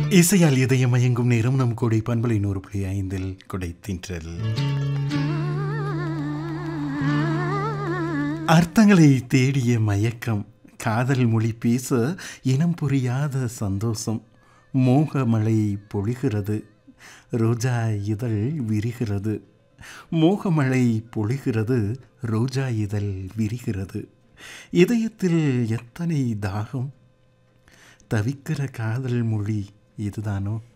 இசையால் இதயம் மயங்கும் நேரம் நம் கொடை பண்பலை நூறு புள்ளி ஐந்தில் கொடை தின்றல் அர்த்தங்களை தேடிய மயக்கம் காதல் மொழி பேச இனம் புரியாத சந்தோஷம் மோகமழை பொழிகிறது ரோஜா இதழ் விரிகிறது மோகமழை பொழிகிறது ரோஜா இதழ் விரிகிறது இதயத்தில் எத்தனை தாகம் தவிக்கிற காதல் மொழி இதுதானோ